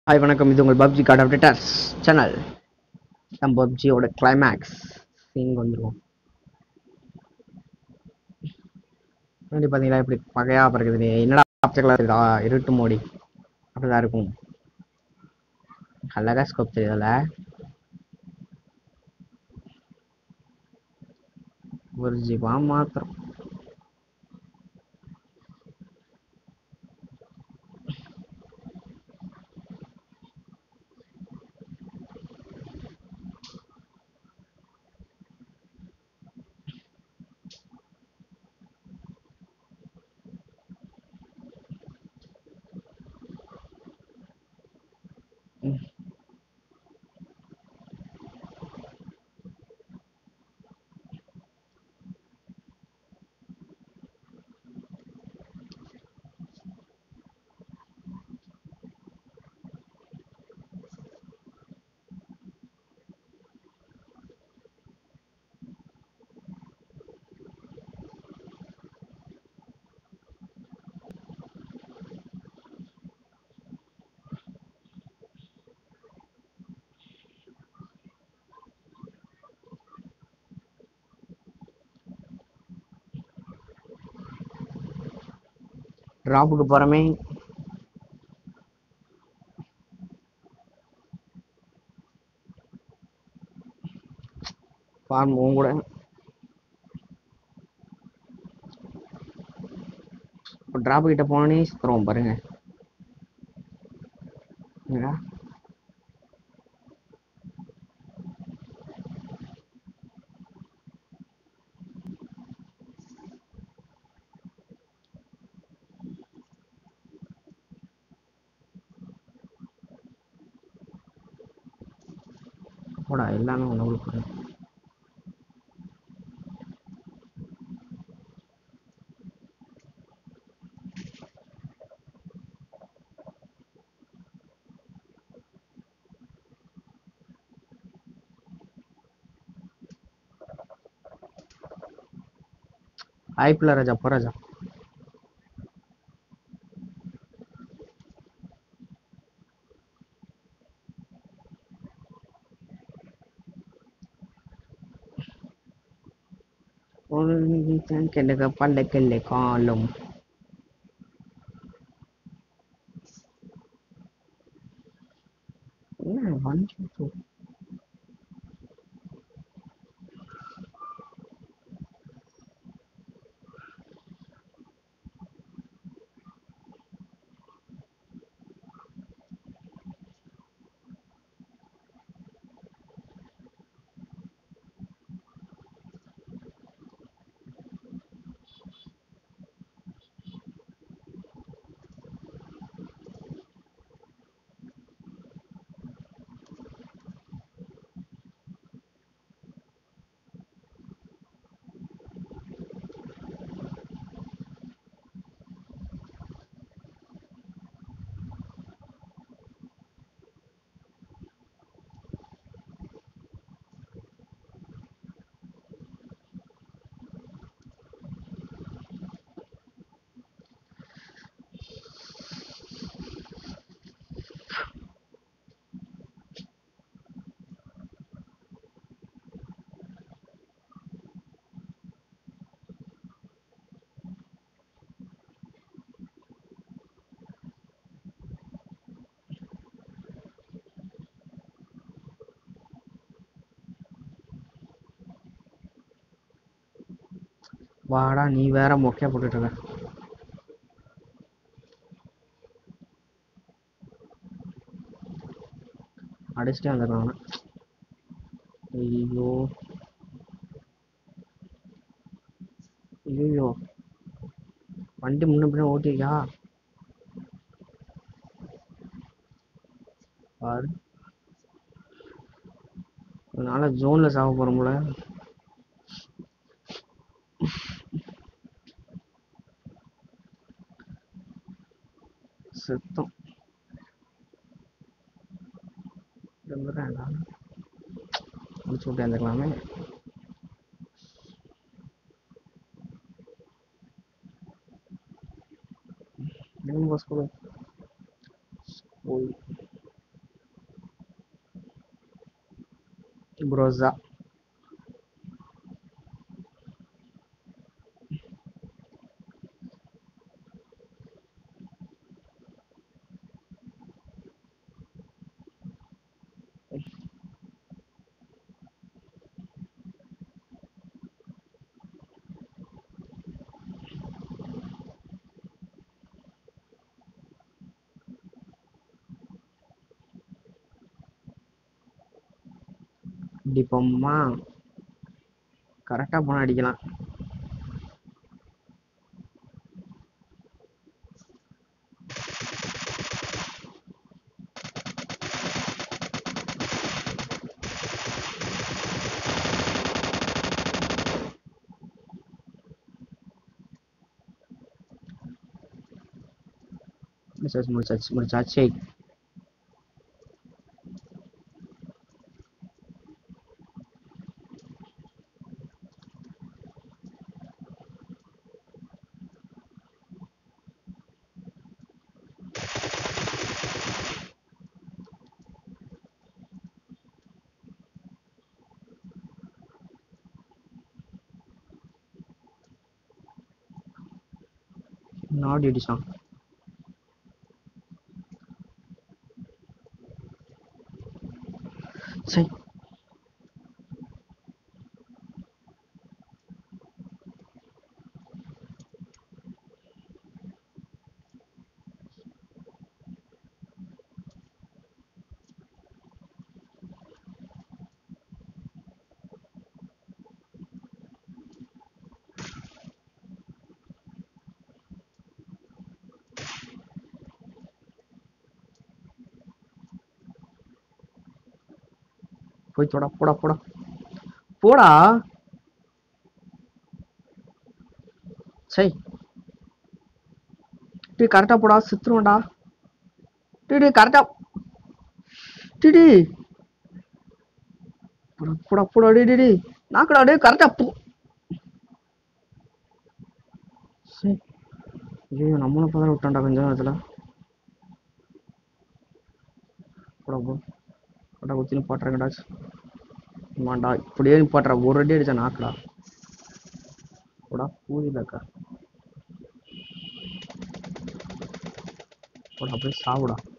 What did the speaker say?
hi வணக்கம் இது உங்கள் பப்ஜி கார்ட் அப்டேட்டர்ஸ் சேனல் நம்ம பப்ஜியோட கிளைமேக்ஸ் சீன் வந்துருவோம் முன்னாடி பார்த்தீங்களா இப்படி பகையா பறக்குது என்னடா ஆப்ஜெக்ட்லாம் இருக்குதா இருட்டு மோடி அப்படிதான் இருக்கும் அழகா ஸ்கோப் தெரியுதுல ஒரு ஜீவா மாத்திரம் டிராப்புக்கு போறமே ஃபார்ம் உன் கூட இப்போ டிராப் கிட்ட போனே சுத்துறோம் பாருங்க என்னடா போடா எல்லாமே உங்களுக்கு ஐப்பில் ராஜா போ ராஜா ஒரு கெடுக்க பல்லக்கில்லை காலும் என்ன வண்டி வாடா நீ வேற மொக்கையா போட்டுட்டு இருக்க அடிச்சுட்டே வந்துடுறான் ஐயோ ஐயோ வண்டி முன்ன பின்ன ஓட்டிருக்கியா பாரு அதனால ஜோன்ல சாக போறோம்ல சுத்தம் இருந்துடுறேன்டா முடிச்சு விட்டு இருந்துக்கலாமே ஸ்கூல் ஸ்கூல் குரோஸா இப்படி போமா கரெக்டா போனா அடிக்கலாம் முடிச்சாச்சு முடிச்சாச்சு முடிச்சாச்சு நாடி அடிச்சான் சரி போய் தொட போடா போடா போடா சை டீ கரெக்டா போடா சித்துருவோம்டா டீ டீ கரெக்டா டீ டீ போடா போடா போடா டீ டீ டீ நாக்குடா டே கரெக்டா போ சரி ஐயோ நம்மளும் பதற விட்டான்டா கொஞ்சம் நேரத்துல போடா போ போடா குத்தி நிப்பாட்டுறேங்கடா ஆமாண்டா இப்படியே நிப்பாட்டுற ஒரு அடி அடிச்சா நாக்குடா போடா பூதிலக்கா போடா அப்படியே சாவுடா